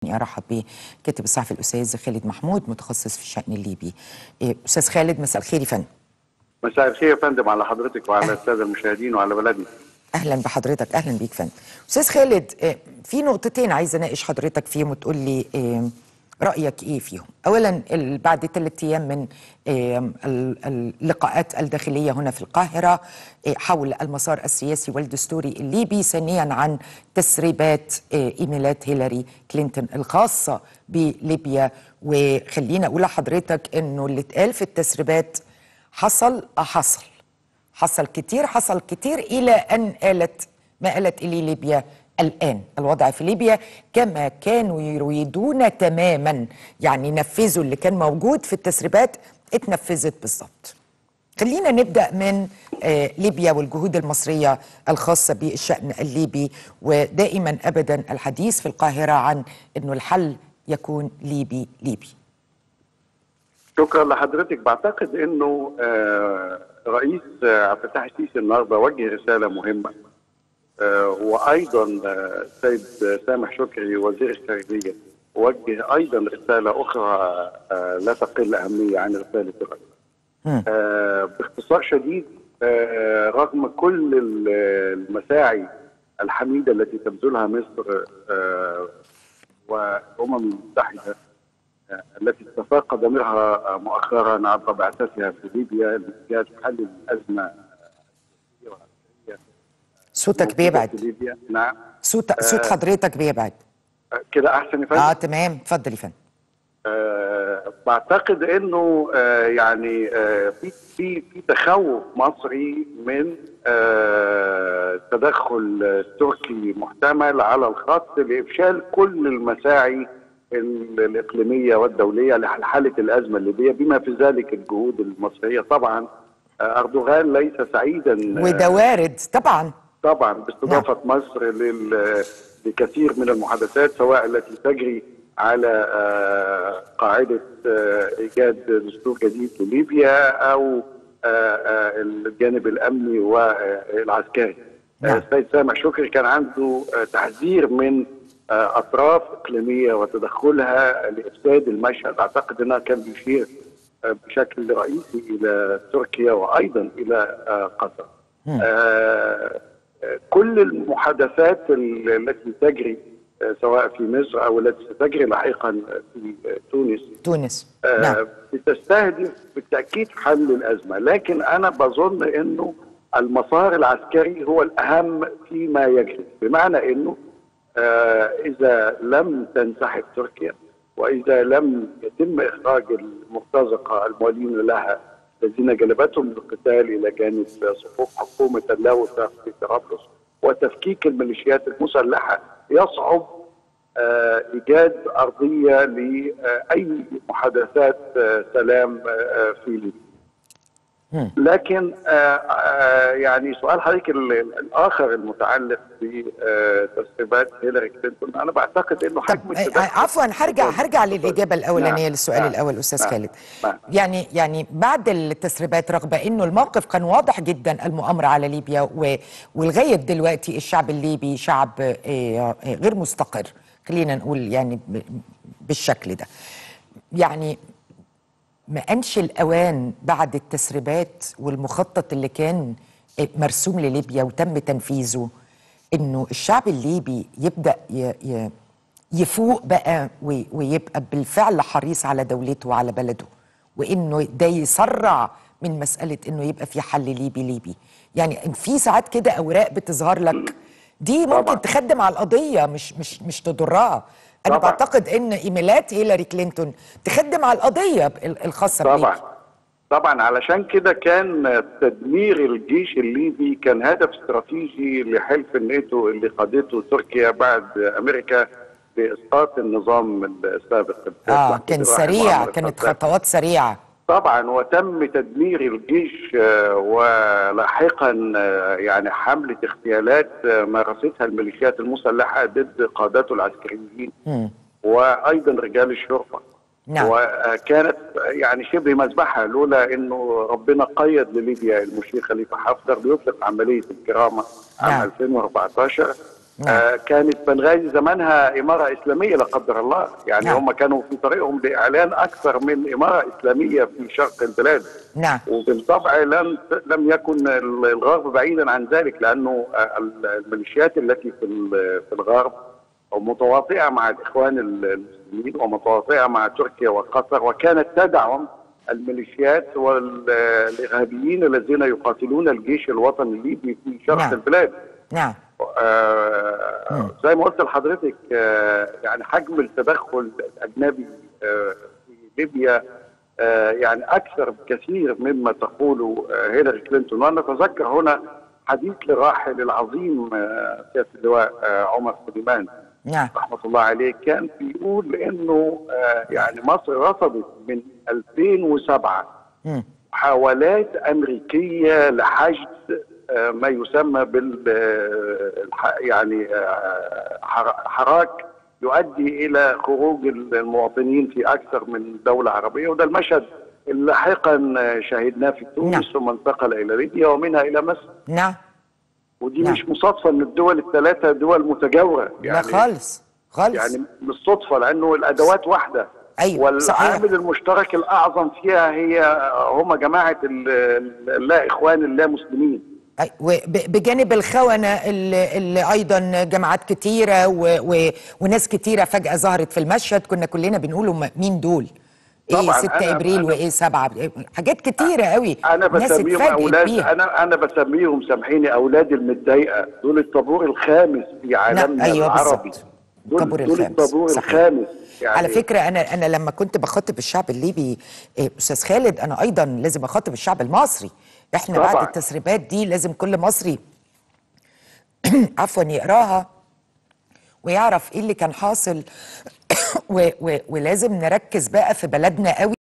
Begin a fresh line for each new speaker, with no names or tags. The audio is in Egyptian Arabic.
ارحب بكاتب الصحفي الاستاذ خالد محمود متخصص في الشان الليبي إيه، استاذ خالد مساء الخير يا فندم
مساء الخير يا فندم على حضرتك وعلى الساده المشاهدين وعلى بلدنا
اهلا بحضرتك اهلا بيك فندم استاذ خالد إيه، في نقطتين عايزه اناقش حضرتك فيهم وتقول لي إيه، رايك ايه فيهم اولا ال- بعد ثلاث ايام من إيه، ال- اللقاءات الداخليه هنا في القاهره إيه، حول المسار السياسي والدستوري الليبي ثانيا عن تسريبات إيه، ايميلات هيلاري كلينتون الخاصه بليبيا وخلينا اقول لحضرتك انه اللي اتقال في التسريبات حصل حصل حصل كتير حصل كتير إلى أن آلت ما آلت إليه ليبيا الآن الوضع في ليبيا كما كانوا يريدون تماما يعني نفذوا اللي كان موجود في التسريبات اتنفذت بالظبط خلينا نبدأ من آه، ليبيا والجهود المصرية الخاصة بالشأن الليبي ودائما أبدا الحديث في القاهرة عن أنه الحل يكون ليبي ليبي
شكرا لحضرتك بعتقد انه آه، رئيس آه، عبد الفتاح السيسي النهارده وجه رساله مهمه آه، وايضا آه، السيد سامح شكري وزير الخارجيه وجه ايضا رساله اخرى آه، لا تقل اهميه عن رساله الرئيس آه، باختصار شديد آه، رغم كل ال- المساعي الحميده التي تبذلها مصر آه، والامم المتحده آه، التي استفاق ضميرها مؤخرا عبر بعثتها في ليبيا لإيجاد حل الازمه
صوتك بيبعد
في ليبيا نعم
صوت صوت حضرتك بيبعد
آه، كده احسن يا فندم
اه تمام اتفضل يا فندم
آه، بعتقد انه آه، يعني آه، في في في تخوف مصري من آه، تدخل تركي محتمل على الخط لافشال كل المساعي ال- الاقليميه والدوليه لحل الازمه الليبيه بما في ذلك الجهود المصريه طبعا آه، اردوغان ليس سعيدا آه،
وده وارد طبعا
طبعا باستضافه مصر لل- لكثير من المحادثات سواء التي تجري على آه، قاعده آه، ايجاد دستور جديد لليبيا او آه، آه، الجانب الامني والعسكري.
نعم.
آه، السيد سامح شكري كان عنده آه، تحذير من آه، اطراف اقليميه وتدخلها لافساد المشهد اعتقد انها كان بيشير آه، بشكل رئيسي الى تركيا وايضا الى آه، قطر. آه، آه، كل المحادثات ال- التي تجري آه، سواء في مصر او التي ستجري لاحقا في آه، تونس
تونس
آه،
نعم
بتستهدف بالتاكيد حل الازمه لكن انا بظن انه المسار العسكري هو الاهم فيما يجري بمعنى انه آه، اذا لم تنسحب تركيا واذا لم يتم اخراج المرتزقه الموالين لها الذين جلبتهم للقتال الى جانب صفوف حكومه اللاوسه في طرابلس وتفكيك الميليشيات المسلحه يصعب آه، ايجاد ارضيه لاي محادثات آه، سلام آه، في ليبيا. لكن آه، آه، يعني سؤال حضرتك ال- ال- الاخر المتعلق بتسريبات هيلاري كلينتون انا بعتقد انه
طب
حجم
آه،
التدخل
عفوا هرجع هرجع
اتفضل.
للاجابه الاولانيه
نعم،
للسؤال
نعم،
الاول استاذ
نعم،
خالد
نعم.
يعني يعني بعد التسريبات رغم انه الموقف كان واضح جدا المؤامره على ليبيا و- ولغايه دلوقتي الشعب الليبي شعب آه، آه، غير مستقر خلينا نقول يعني ب- بالشكل ده يعني ما أنش الأوان بعد التسريبات والمخطط اللي كان مرسوم لليبيا وتم تنفيذه إنه الشعب الليبي يبدأ ي- ي- يفوق بقى وي- ويبقى بالفعل حريص على دولته وعلى بلده وإنه ده يسرع من مسألة إنه يبقى في حل ليبي ليبي يعني في ساعات كده أوراق بتظهر لك دي ممكن
طبعاً.
تخدم على القضية مش مش مش تضرها أنا
طبعاً.
بعتقد إن إيميلات هيلاري كلينتون تخدم على القضية ال- الخاصة
طبعا
بليبيا
طبعا علشان كده كان تدمير الجيش الليبي كان هدف استراتيجي لحلف الناتو اللي قادته تركيا بعد امريكا باسقاط النظام السابق
اه كان
الواحد
سريع
معمر
كانت
القذافي.
خطوات سريعة
طبعا وتم تدمير الجيش آه، ولاحقا آه، يعني حملة اغتيالات آه، مارستها الميليشيات المسلحة ضد قادته العسكريين
مم.
وايضا رجال الشرطه
نعم.
وكانت يعني شبه مذبحه لولا انه ربنا قيد لليبيا المشير خليفه حفتر ليطلق عمليه الكرامه عام
نعم.
2014
نعم.
آه كانت بنغازي زمانها اماره اسلاميه لا قدر الله يعني
نعم.
هم كانوا في طريقهم لاعلان اكثر من اماره اسلاميه في شرق البلاد
نعم
وبالطبع لم لم يكن الغرب بعيدا عن ذلك لانه الميليشيات التي في ال- في الغرب متواطئه مع الاخوان المسلمين ومتواطئه مع تركيا وقطر وكانت تدعم الميليشيات والارهابيين الذين يقاتلون الجيش الوطني الليبي في شرق
نعم.
البلاد
نعم
آه زي ما قلت لحضرتك آه يعني حجم التدخل الاجنبي آه في ليبيا آه يعني اكثر بكثير مما تقوله آه هيلاري كلينتون وانا اتذكر هنا حديث للراحل العظيم آه سياده اللواء آه عمر سليمان
نعم
رحمه الله عليه كان بيقول انه آه يعني مصر رصدت من 2007
مم.
محاولات امريكيه لحشد آه، ما يسمى بال آه، الح- يعني آه، حر- حراك يؤدي الى خروج المواطنين في اكثر من دوله عربيه وده المشهد اللي لاحقا آه، شاهدناه في تونس
نعم.
ثم انتقل الى ليبيا ومنها الى مصر
نعم
ودي
نعم.
مش مصادفه ان الدول الثلاثه دول متجاوره
لا خالص خالص
يعني مش صدفه لانه الادوات واحده
أيوة، صحيح.
والعامل المشترك الاعظم فيها هي هم جماعه ال- ال- اللا اخوان اللا مسلمين
أي- وب- بجانب الخونة اللي, اللي أيضا جماعات كتيرة و و وناس كتيرة فجأة ظهرت في المشهد كنا كلنا بنقولوا م- مين دول إيه
طبعاً،
6
أنا-
إبريل
أنا-
وإيه 7 حاجات كتيرة قوي
انا
ناس
بسميهم
اتفاجئت
اولاد
بيها
انا انا بسميهم سامحيني اولاد المتضايقه دول الطابور الخامس في عالمنا
أيوة
العربي
بالظبط.
دول
الطابور
دول
الخامس،
الطابور
صحيح.
الخامس يعني
على فكرة أنا أنا لما كنت بخاطب الشعب الليبي إيه، أستاذ خالد أنا أيضا لازم أخاطب الشعب المصري إحنا
طبعاً.
بعد التسريبات دي لازم كل مصري عفوا يقراها ويعرف ايه اللي كان حاصل و و ولازم نركز بقى في بلدنا قوي